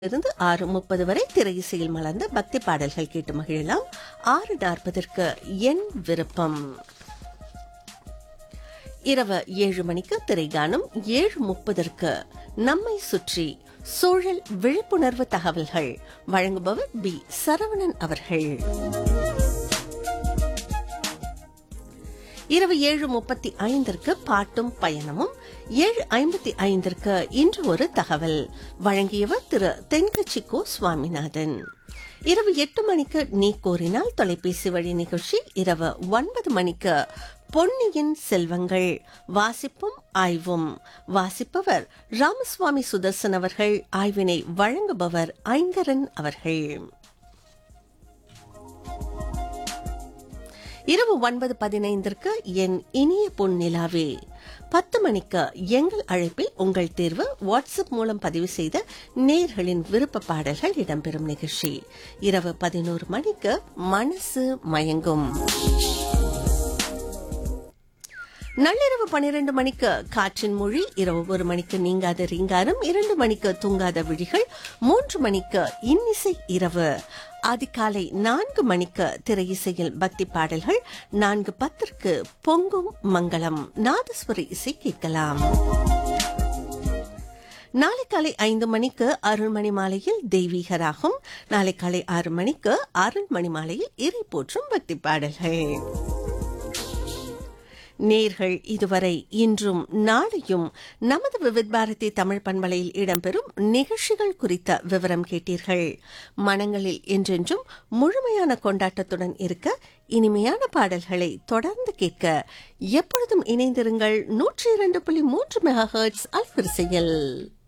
இருந்து ஆறு முப்பது வரை திரை இசையில் மலர்ந்த பக்தி பாடல்கள் கேட்டு மகிழலாம் ஆறு நாற்பதற்கு என் விருப்பம் இரவு ஏழு மணிக்கு திரைகானம் ஏழு முப்பதற்கு நம்மை சுற்றி சூழல் விழிப்புணர்வு தகவல்கள் வழங்குபவர் பி சரவணன் அவர்கள் இரவு ஏழு முப்பத்தி ஐந்திற்கு பாட்டும் பயணமும் ஏழு ஐம்பத்தி ஐந்திற்கு இன்று ஒரு தகவல் வழங்கியவர் திரு தென்கட்சி கோ சுவாமிநாதன் இரவு எட்டு மணிக்கு நீ கோரினால் தொலைபேசி வழி நிகழ்ச்சி இரவு ஒன்பது மணிக்கு பொன்னியின் செல்வங்கள் வாசிப்பும் ஆய்வும் வாசிப்பவர் ராமசுவாமி சுதர்சன் அவர்கள் ஆய்வினை வழங்குபவர் ஐங்கரன் அவர்கள் இரவு ஒன்பது பதினைந்திற்கு என் இனிய பொன் நிலாவே பத்து மணிக்கு எங்கள் அழைப்பில் உங்கள் தேர்வு வாட்ஸ்அப் மூலம் பதிவு செய்த நேர்களின் விருப்ப பாடல்கள் இடம்பெறும் நிகழ்ச்சி இரவு பதினோரு மணிக்கு மனசு மயங்கும் நள்ளிரவு பனிரெண்டு மணிக்கு காற்றின் மொழி இரவு ஒரு மணிக்கு நீங்காத ரீங்காரம் இரண்டு மணிக்கு தூங்காத விழிகள் மூன்று மணிக்கு இன்னிசை இரவு அதிகாலை நான்கு மணிக்கு திரையிசையில் பக்தி பாடல்கள் நான்கு பத்திற்கு பொங்கும் மங்களம் நாதஸ்வர இசை கேட்கலாம் நாளை காலை ஐந்து மணிக்கு அருள்மணி மாலையில் தெய்வீக ராகம் நாளை காலை ஆறு மணிக்கு அருள்மணி மாலையில் இறை போற்றும் பக்தி பாடல்கள் நேர்கள் இதுவரை இன்றும் நாளையும் நமது விவித் பாரதி தமிழ் பண்பலையில் இடம்பெறும் நிகழ்ச்சிகள் குறித்த விவரம் கேட்டீர்கள் மனங்களில் என்றென்றும் முழுமையான கொண்டாட்டத்துடன் இருக்க இனிமையான பாடல்களை தொடர்ந்து கேட்க எப்பொழுதும் இணைந்திருங்கள் நூற்றி இரண்டு புள்ளி மூன்று மெகா ஹெர்ட்ஸ் அல்வரிசையில்